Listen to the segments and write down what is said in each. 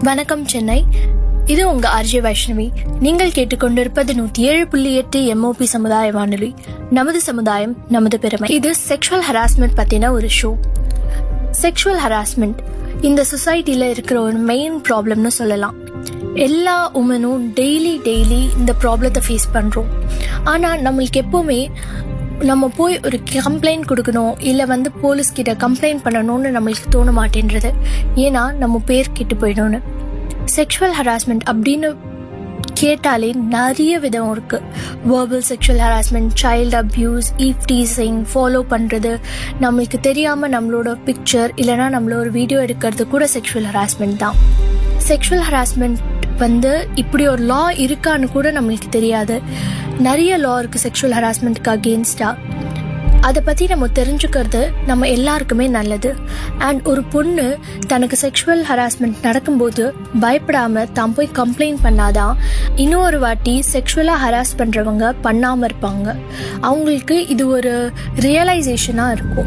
வணக்கம் சென்னை இது உங்க ஆர்ஜே வைஷ்ணவி நீங்கள் கேட்டுக்கொண்டிருப்பது நூத்தி ஏழு புள்ளி எட்டு எம்ஓபி சமுதாய வானொலி நமது சமுதாயம் நமது பெருமை இது செக்ஷுவல் ஹராஸ்மெண்ட் பத்தின ஒரு ஷோ செக்ஷுவல் ஹராஸ்மெண்ட் இந்த சொசைட்டில இருக்கிற ஒரு மெயின் ப்ராப்ளம்னு சொல்லலாம் எல்லா உமனும் டெய்லி டெய்லி இந்த ப்ராப்ளத்தை ஃபேஸ் பண்றோம் ஆனா நம்மளுக்கு எப்பவுமே நம்ம போய் ஒரு கம்ப்ளைண்ட் கொடுக்கணும் இல்லை வந்து போலீஸ் கிட்ட கம்ப்ளைண்ட் பண்ணணும்னு நம்மளுக்கு தோண மாட்டேன்றது ஏன்னா நம்ம பேர் கெட்டு போயிடும்னு செக்ஷுவல் ஹராஸ்மெண்ட் அப்படின்னு கேட்டாலே நிறைய விதம் இருக்கு verbal sexual harassment child abuse eve teasing follow பண்ணுறது நம்மளுக்கு தெரியாமல் நம்மளோட பிக்சர் இல்லைனா நம்மள ஒரு வீடியோ எடுக்கிறது கூட செக்ஷுவல் ஹராஸ்மெண்ட் தான் செக்ஷுவல் ஹராஸ்மெண்ட் வந்து இப்படி ஒரு லா இருக்கான்னு கூட நம்மளுக்கு தெரியாது நிறைய லா இருக்கு செக்ஷுவல் ஹராஸ்மெண்ட்க்கு அகேன்ஸ்டா அதை பற்றி நம்ம தெரிஞ்சுக்கிறது நம்ம எல்லாருக்குமே நல்லது அண்ட் ஒரு பொண்ணு தனக்கு செக்ஷுவல் ஹராஸ்மெண்ட் நடக்கும்போது பயப்படாம தான் போய் கம்ப்ளைண்ட் பண்ணாதான் இன்னொரு வாட்டி செக்ஷுவலாக ஹராஸ் பண்ணுறவங்க பண்ணாமல் இருப்பாங்க அவங்களுக்கு இது ஒரு ரியலைசேஷனாக இருக்கும்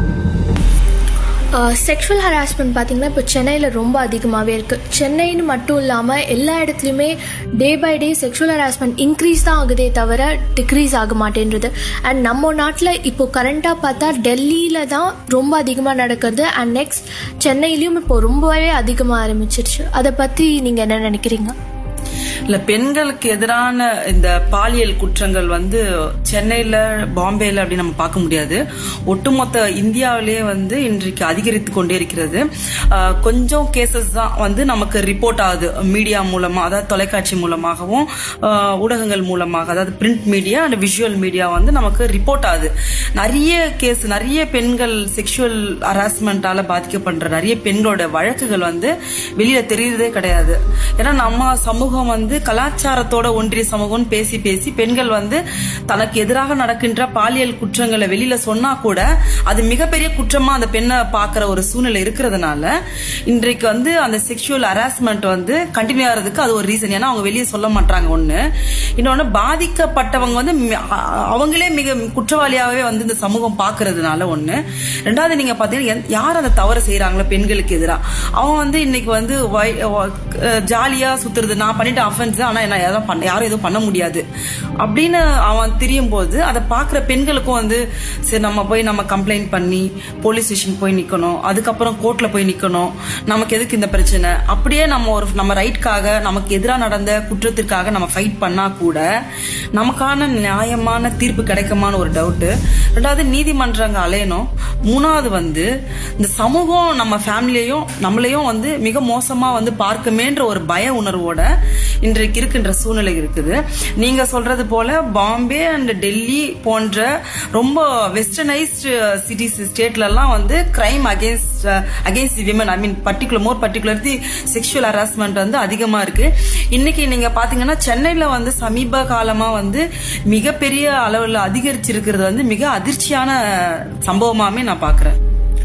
செக்ஷுவல் ஹராஸ்மெண்ட் பார்த்தீங்கன்னா இப்போ சென்னையில் ரொம்ப அதிகமாகவே இருக்குது சென்னைன்னு மட்டும் இல்லாமல் எல்லா இடத்துலையுமே day by day sexual harassment increase தான் ஆகுதே தவிர டிக்ரீஸ் ஆக மாட்டேன்றது அண்ட் நம்ம நாட்டில் இப்போ கரண்ட்டாக பார்த்தா டெல்லியில் தான் ரொம்ப அதிகமாக நடக்கிறது அண்ட் நெக்ஸ்ட் சென்னையிலையும் இப்போ ரொம்பவே அதிகமாக ஆரம்பிச்சிருச்சு அதை பற்றி நீங்கள் என்ன நினைக்கிறீங்க இல்ல பெண்களுக்கு எதிரான இந்த பாலியல் குற்றங்கள் வந்து சென்னையில பாம்பேல அப்படி நம்ம பார்க்க முடியாது ஒட்டுமொத்த இந்தியாவிலேயே வந்து இன்றைக்கு அதிகரித்து கொண்டே இருக்கிறது ஆஹ் கொஞ்சம் கேசஸ் தான் வந்து நமக்கு ரிப்போர்ட் ஆகுது மீடியா மூலமா அதாவது தொலைக்காட்சி மூலமாகவும் ஆஹ் ஊடகங்கள் மூலமாக அதாவது print media and visual media வந்து நமக்கு ரிப்போர்ட் ஆகுது நிறைய கேஸ் நிறைய பெண்கள் செக்ஷுவல் ஹராஸ்மெண்டால பாதிக்கப்படுற நிறைய பெண்களோட வழக்குகள் வந்து வெளியில தெரியறதே கிடையாது ஏன்னா நம்ம சமூகம் வந்து கலாச்சாரத்தோட ஒன்றிய சமூகம்னு பேசி பேசி பெண்கள் வந்து தனக்கு எதிராக நடக்கின்ற பாலியல் குற்றங்களை வெளியில சொன்னா கூட அது மிகப்பெரிய குற்றமா அந்த பெண்ணை பாக்குற ஒரு சூழ்நிலை இருக்கிறதுனால இன்றைக்கு வந்து அந்த செக்ஷுவல் ஹராஸ்மெண்ட் வந்து கண்டினியூ ஆகிறதுக்கு அது ஒரு ரீசன் ஏன்னா அவங்க வெளியே சொல்ல மாட்டாங்க ஒண்ணு இன்னொன்னு பாதிக்கப்பட்டவங்க வந்து மி- அ- அவங்களே மிக குற்றவாளியாகவே வந்து இந்த சமூகம் பாக்குறதுனால ஒண்ணு ரெண்டாவது நீங்க பாத்தீங்கன்னா எந்த- யார் அந்த தவறு செய்யறாங்களோ பெண்களுக்கு எதிராக அவன் வந்து இன்னைக்கு வந்து வை- வ- அஹ் ஜாலியா சுத்துறது நான் பண்ணிட்ட அஃபென்ஸ் ஆனா என்ன யாரும் பண்ண யாரும் எதுவும் பண்ண முடியாது அப்படின்னு அவன் தெரியும் போது அதை பாக்குற பெண்களுக்கும் வந்து சரி நம்ம போய் நம்ம கம்ப்ளைண்ட் பண்ணி போலீஸ் ஸ்டேஷன் போய் நிக்கணும் அதுக்கப்புறம் கோர்ட்ல போய் நிக்கணும் நமக்கு எதுக்கு இந்த பிரச்சனை அப்படியே நம்ம ஒரு நம்ம ரைட்காக நமக்கு எதிராக நடந்த குற்றத்திற்காக நம்ம ஃபைட் பண்ணா கூட நமக்கான நியாயமான தீர்ப்பு கிடைக்குமான ஒரு டவுட் ரெண்டாவது நீதிமன்றங்க அலையணும் மூணாவது வந்து இந்த சமூகம் நம்ம ஃபேமிலியையும் நம்மளையும் வந்து மிக மோசமா வந்து பார்க்குமேன்ற ஒரு பய உணர்வோட இன்றைக்கு இருக்கின்ற சூழ்நிலை இருக்குது நீங்க சொல்றது போல பாம்பே அண்ட் டெல்லி போன்ற ரொம்ப வெஸ்டர்னைஸ்டு சிட்டிஸ் ஸ்டேட்ல எல்லாம் வந்து crime against against women I mean particular more particularly sexual harassment வந்து அதிகமா இருக்கு இன்னைக்கு நீங்க பாத்தீங்கன்னா சென்னையில வந்து சமீப காலமா வந்து மிகப்பெரிய அளவுல அதிகரிச்சிருக்கிறது வந்து மிக அதிர்ச்சியான சம்பவமாமே நான் பாக்குறேன்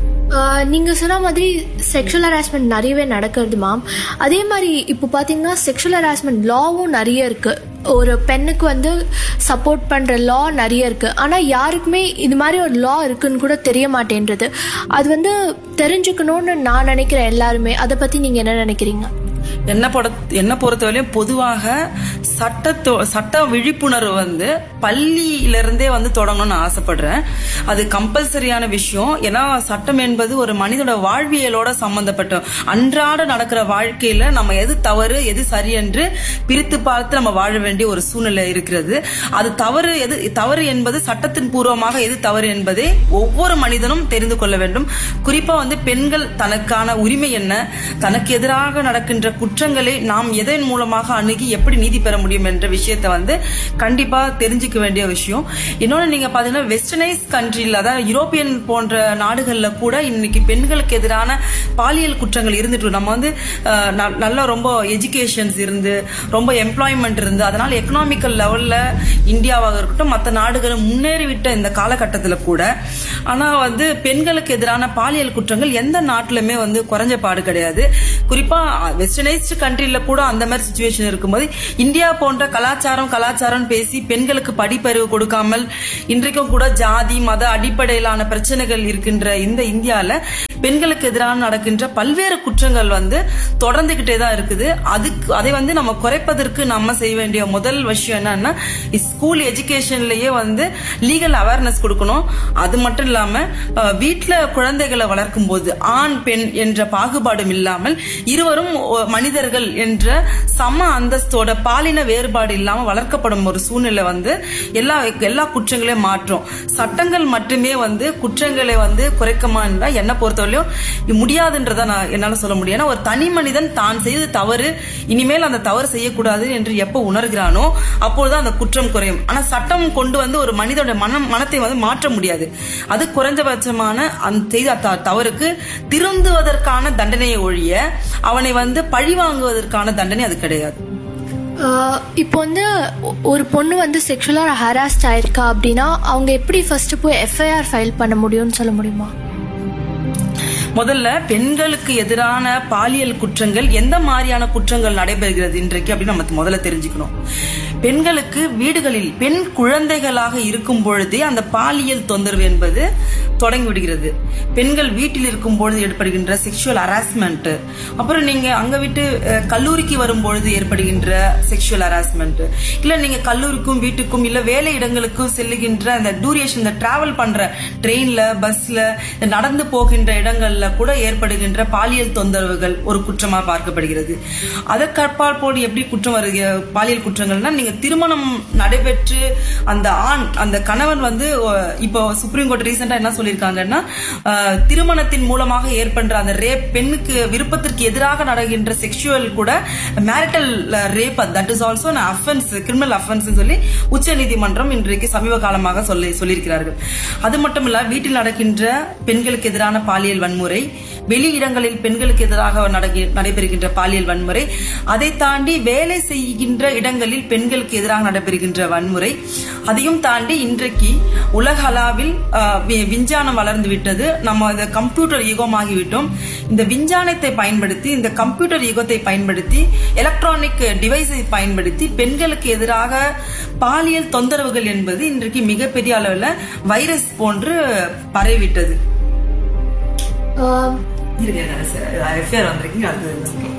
ஆஹ் நீங்க சொன்ன மாதிரி செக்ஷுவல் ஹராஸ்மெண்ட் நிறையவே நடக்கிறது மேம் அதே மாதிரி இப்போ பாத்தீங்கன்னா செக்ஷுவல் ஹராஸ்மெண்ட் லாவும் நிறைய இருக்கு ஒரு பெண்ணுக்கு வந்து சப்போர்ட் பண்ற லா நிறைய இருக்கு ஆனா யாருக்குமே இது மாதிரி ஒரு லா இருக்குன்னு கூட தெரிய மாட்டேன்றது அது வந்து தெரிஞ்சுக்கணும்னு நான் நினைக்கிறேன் எல்லாருமே அதை பத்தி நீங்க என்ன நினைக்கிறீங்க என்ன பொட என்ன பொறுத்தவரையும் பொதுவாக சட்டத்தோ சட்ட விழிப்புணர்வு வந்து பள்ளியில இருந்தே வந்து தொடங்கணும்னு நான் ஆசைப்படுறேன் அது கம்பல்சரியான விஷயம் ஏன்னா சட்டம் என்பது ஒரு மனிதனோட வாழ்வியலோட சம்பந்தப்பட்ட அன்றாட நடக்கிற வாழ்க்கையில நம்ம எது தவறு எது சரி என்று பிரித்து பார்த்து நம்ம வாழ வேண்டிய ஒரு சூழ்நிலை இருக்கிறது அது தவறு எது தவறு என்பது சட்டத்தின் பூர்வமாக எது தவறு என்பதை ஒவ்வொரு மனிதனும் தெரிந்து கொள்ள வேண்டும் குறிப்பா வந்து பெண்கள் தனக்கான உரிமை என்ன தனக்கு எதிராக நடக்கின்ற குற்றங்களை நாம் எதன் மூலமாக அணுகி எப்படி நீதி பெற முடியும் என்ற விஷயத்தை வந்து கண்டிப்பா தெரிஞ்சுக்க வேண்டிய விஷயம் இன்னொன்னு நீங்க பாத்தீங்கன்னா வெஸ்டர்னைஸ் கண்ட்ரில அதாவது யூரோப்பியன் போன்ற நாடுகள்ல கூட இன்னைக்கு பெண்களுக்கு எதிரான பாலியல் குற்றங்கள் இருந்துட்டு இருக்கு. நம்ம வந்து அஹ், ந- நல்ல ரொம்ப எஜுகேஷன்ஸ் இருந்து ரொம்ப எம்ப்ளாய்மெண்ட் இருந்து அதனால எக்கனாமிக்கல் லெவல்ல இந்தியாவாக இருக்கட்டும் மற்ற நாடுகளும் முன்னேறிவிட்ட இந்த காலகட்டத்தில் கூட ஆனா வந்து பெண்களுக்கு எதிரான பாலியல் குற்றங்கள் எந்த நாட்டிலுமே வந்து குறைஞ்ச பாடு கிடையாது குறிப்பா வெஸ்டர்னைஸ்டு கண்ட்ரில கூட அந்த மாதிரி சுச்சுவேஷன் இருக்கும்போது இந்தியா போன்ற கலாச்சாரம் கலாச்சாரம் பேசி பெண்களுக்கு படிப்பறிவு கொடுக்காமல் இன்றைக்கும் கூட ஜாதி மத அடிப்படையிலான பிரச்சனைகள் இருக்கின்ற இந்த இந்தியால பெண்களுக்கு எதிரான நடக்கின்ற பல்வேறு குற்றங்கள் வந்து தொடர்ந்துகிட்டே தான் இருக்குது அதுக்கு அதை வந்து நம்ம குறைப்பதற்கு நம்ம செய்ய வேண்டிய முதல் விஷயம் என்னன்னா ஸ்கூல் எஜுகேஷன்லயே வந்து லீகல் அவேர்னஸ் கொடுக்கணும் அது மட்டும் இல்லாம அஹ், வீட்ல குழந்தைகளை வளர்க்கும் போது ஆண் பெண் என்ற பாகுபாடும் இல்லாமல் இருவரும் ஒ- மனிதர்கள் என்ற சம அந்தஸ்தோட பாலின வேறுபாடு இல்லாம வளர்க்கப்படும் ஒரு சூழ்நிலை வந்து எல்லா எல்லா குற்றங்களையும் மாற்றும் சட்டங்கள் மட்டுமே வந்து குற்றங்களை வந்து குறைக்குமா என்றால் என்னை பொறுத்தவரையும் இது முடியாதுன்றத நான் என்னால சொல்ல முடியும் ஏன்னா ஒரு தனி மனிதன் தான் செய்த தவறு இனிமேல் அந்த தவறு செய்யக்கூடாது என்று எப்ப உணர்கிறானோ அப்பொழுதுதான் அந்த குற்றம் குறையும் ஆனா சட்டம் கொண்டு வந்து ஒரு மனிதனுடைய மனம் மனத்தை வந்து மாற்ற முடியாது அது குறைஞ்சபட்சமான அந்த செய்த த- தவறுக்கு திருந்துவதற்கான தண்டனையை ஒழிய அவனை வந்து பழி வாங்குவதற்கான தண்டனை அது கிடையாது ஆஹ் இப்போ வந்து ஒ- ஒரு பொண்ணு வந்து செக்ஷுவலாக ஹராஸ்ட் ஆயிருக்கா அப்படின்னா அவங்க எப்படி ஃபர்ஸ்ட் போய் எஃப்ஐஆர் ஃபைல் பண்ண முடியும்னு சொல்ல முடியுமா முதல்ல பெண்களுக்கு எதிரான பாலியல் குற்றங்கள் எந்த மாதிரியான குற்றங்கள் நடைபெறுகிறது இன்றைக்கு அப்படின்னு நம்ம முதல்ல தெரிஞ்சுக்கணும் பெண்களுக்கு வீடுகளில் பெண் குழந்தைகளாக இருக்கும் பொழுதே அந்த பாலியல் தொந்தரவு என்பது தொடங்கி விடுகிறது பெண்கள் வீட்டில் இருக்கும் பொழுது ஏற்படுகின்ற செக்ஷுவல் ஹராஸ்மெண்ட் அப்புறம் நீங்க அங்க விட்டு அஹ், கல்லூரிக்கு வரும் பொழுது ஏற்படுகின்ற செக்ஷுவல் ஹராஸ்மெண்ட் இல்ல நீங்க கல்லூரிக்கும் வீட்டுக்கும் இல்ல வேலை இடங்களுக்கும் செல்லுகின்ற அந்த டூரேஷன் இந்த டிராவல் பண்ற ட்ரெயின்ல பஸ்ல இந்த நடந்து போகின்ற இடங்கள்ல கூட ஏற்படுகின்ற பாலியல் தொந்தரவுகள் ஒரு குற்றமா பார்க்கப்படுகிறது அதற்கற்பால் போல் எப்படி குற்றம் வருகிற பாலியல் குற்றங்கள்னா நீங்க திருமணம் நடைபெற்று அந்த ஆண் அந்த கணவன் வந்து அஹ், இப்போ சுப்ரீம் கோர்ட் ரீசெண்டா என்ன சொல்லியிருக்காங்கன்னா அஹ், திருமணத்தின் மூலமாக ஏற்படுற அந்த ரேப் பெண்ணுக்கு விருப்பத்திற்கு எதிராக நடக்கின்ற செக்ஷுவல் கூட marital rape that is also offence criminal offence சொல்லி உச்சநீதிமன்றம் இன்றைக்கு சமீப காலமாக சொல்லி சொல்லியிருக்கிறார்கள் அது மட்டும் இல்ல வீட்டில் நடக்கின்ற பெண்களுக்கு எதிரான பாலியல் வன்முறை வெளி இடங்களில் பெண்களுக்கு எதிராக நடகி- நடைபெறுகின்ற பாலியல் வன்முறை அதை தாண்டி வேலை செய்கின்ற இடங்களில் பெண்களுக்கு எதிராக நடைபெறுகின்ற வன்முறை அதையும் தாண்டி இன்றைக்கு உலக அளவில் ஆஹ், வி- விஞ்ஞானம் வளர்ந்து விட்டது நம்ம இந்த கம்ப்யூட்டர் யுகமாகி விட்டோம் இந்த விஞ்ஞானத்தை பயன்படுத்தி இந்த கம்ப்யூட்டர் யுகத்தை பயன்படுத்தி எலக்ட்ரானிக் டிவைஸை பயன்படுத்தி பெண்களுக்கு எதிராக பாலியல் தொந்தரவுகள் என்பது இன்றைக்கு மிகப்பெரிய அளவில் வைரஸ் போன்று பரவிவிட்டது ஆஹ் எஃப்ஐஆர் வந்திருக்கீங்க அது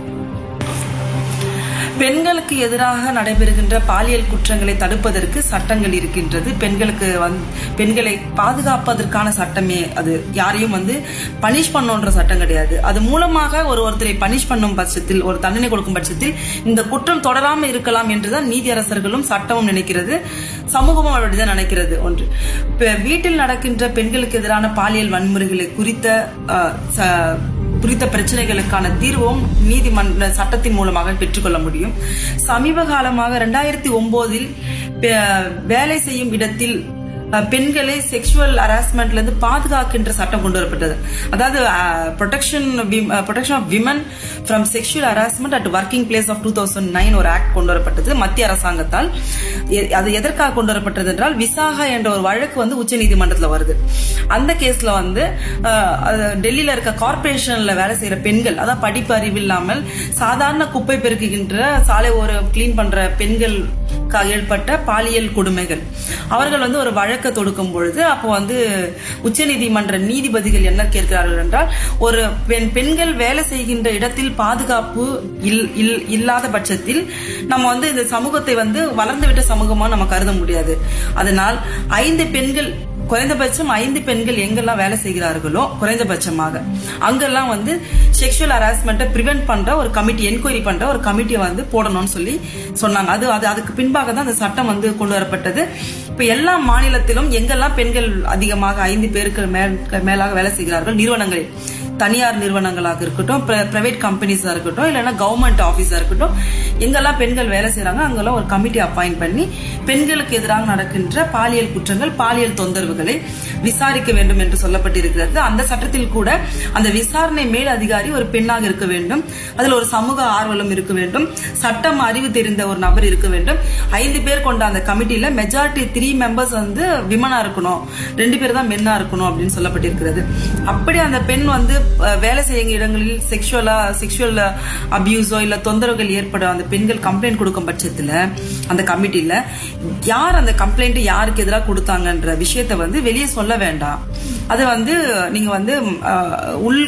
பெண்களுக்கு எதிராக நடைபெறுகின்ற பாலியல் குற்றங்களை தடுப்பதற்கு சட்டங்கள் இருக்கின்றது பெண்களுக்கு வந்து பெண்களை பாதுகாப்பதற்கான சட்டமே அது யாரையும் வந்து பனிஷ் பண்ணோன்ற சட்டம் கிடையாது அது மூலமாக ஒரு ஒருத்தரை பனிஷ் பண்ணும் பட்சத்தில் ஒரு தண்டனை கொடுக்கும் பட்சத்தில் இந்த குற்றம் தொடராம இருக்கலாம் என்றுதான் நீதியரசர்களும் சட்டமும் நினைக்கிறது சமூகமும் அப்படிதான் நினைக்கிறது ஒன்று இப்ப வீட்டில் நடக்கின்ற பெண்களுக்கு எதிரான பாலியல் வன்முறைகளை குறித்த அஹ், ச- குறித்த பிரச்சனைகளுக்கான தீர்வும் நீதிமன்ற சட்டத்தின் மூலமாக பெற்றுக்கொள்ள முடியும் சமீப காலமாக ரெண்டாயிரத்தி ஒன்பதில் வேலை செய்யும் இடத்தில் அஹ், பெண்களை செக்ஷுவல் ஹராஸ்மெண்ட்ல இருந்து பாதுகாக்கின்ற சட்டம் கொண்டு வரப்பட்டது அதாவது protection protection of women from sexual harassment at working place of two thousand nine ஒரு ஆக்ட் கொண்டு வரப்பட்டது மத்திய அரசாங்கத்தால் எ- அது எதற்காக கொண்டு வரப்பட்டது என்றால் விசாகா என்ற ஒரு வழக்கு வந்து உச்சநீதிமன்றத்தில் வருது அந்த கேஸ்ல வந்து அஹ், அது டெல்லியில இருக்க கார்பரேஷன்ல வேலை செய்யற பெண்கள் அதாவது படிப்பு அறிவு இல்லாமல் சாதாரண குப்பை பெருக்குகின்ற சாலை ஓரம் கிளீன் பண்ற பெண்கள் ஏற்பட்ட பாலியல் கொடுமைகள் அவர்கள் வந்து ஒரு வழக்கை தொடுக்கும் பொழுது அப்போ வந்து உச்சநீதிமன்ற நீதிபதிகள் என்ன கேட்கிறார்கள் என்றால் ஒரு பெண் பெண்கள் வேலை செய்கின்ற இடத்தில் பாதுகாப்பு இல்- இல்- இல்லாத பட்சத்தில் நம்ம வந்து இந்த சமூகத்தை வந்து வளர்ந்துவிட்ட சமூகமா நம்ம கருத முடியாது அதனால் ஐந்து பெண்கள் குறைந்தபட்சம் ஐந்து பெண்கள் எங்கெல்லாம் வேலை செய்கிறார்களோ குறைந்தபட்சமாக அங்கெல்லாம் வந்து செக்ஷுவல் ஹராஸ்மெண்ட்டை ப்ரிவென்ட் பண்ற ஒரு கமிட்டி என்கொயரி பண்ற ஒரு கமிட்டியை வந்து போடணும்னு சொல்லி சொன்னாங்க அது அது அதுக்கு பின்பாக தான் அந்த சட்டம் வந்து கொண்டு வரப்பட்டது இப்ப எல்லா மாநிலத்திலும் எங்கெல்லாம் பெண்கள் அதிகமாக ஐந்து பேருக்கு மேல் மேலாக வேலை செய்கிறார்கள் நிறுவனங்களில் தனியார் நிறுவனங்களாக இருக்கட்டும் பிரைவேட் கம்பெனிஸா இருக்கட்டும் இல்லைன்னா கவர்மெண்ட் ஆபீஸா இருக்கட்டும் எங்கெல்லாம் பெண்கள் வேலை செய்றாங்க அங்கெல்லாம் ஒரு கமிட்டி அப்பாயிண்ட் பண்ணி பெண்களுக்கு எதிராக நடக்கின்ற பாலியல் குற்றங்கள் பாலியல் தொந்தரவுகளை விசாரிக்க வேண்டும் என்று சொல்லப்பட்டிருக்கிறது அந்த சட்டத்தில் கூட அந்த விசாரணை மேல் அதிகாரி ஒரு பெண்ணாக இருக்க வேண்டும் அதில் ஒரு சமூக ஆர்வலம் இருக்க வேண்டும் சட்டம் அறிவு தெரிந்த ஒரு நபர் இருக்க வேண்டும் ஐந்து பேர் கொண்ட அந்த கமிட்டியில மெஜாரிட்டி த்ரீ மெம்பர்ஸ் வந்து விமனா இருக்கணும் ரெண்டு பேர் தான் மென்னா இருக்கணும் அப்படின்னு சொல்லப்பட்டிருக்கிறது அப்படி அந்த பெண் வந்து அஹ், வேலை செய்யும் இடங்களில் செக்ஷுவலா செக்ஷுவல் அபியூஸோ இல்ல தொந்தரவுகள் ஏற்படும் அந்த பெண்கள் கம்ப்ளைண்ட் கொடுக்கும் பட்சத்துல அந்த கமிட்டில யார் அந்த கம்ப்ளைண்ட் யாருக்கு எதிராக கொடுத்தாங்கன்ற விஷயத்த வந்து வெளியே சொல்ல வேண்டாம் அது வந்து நீங்க வந்து அஹ், உள்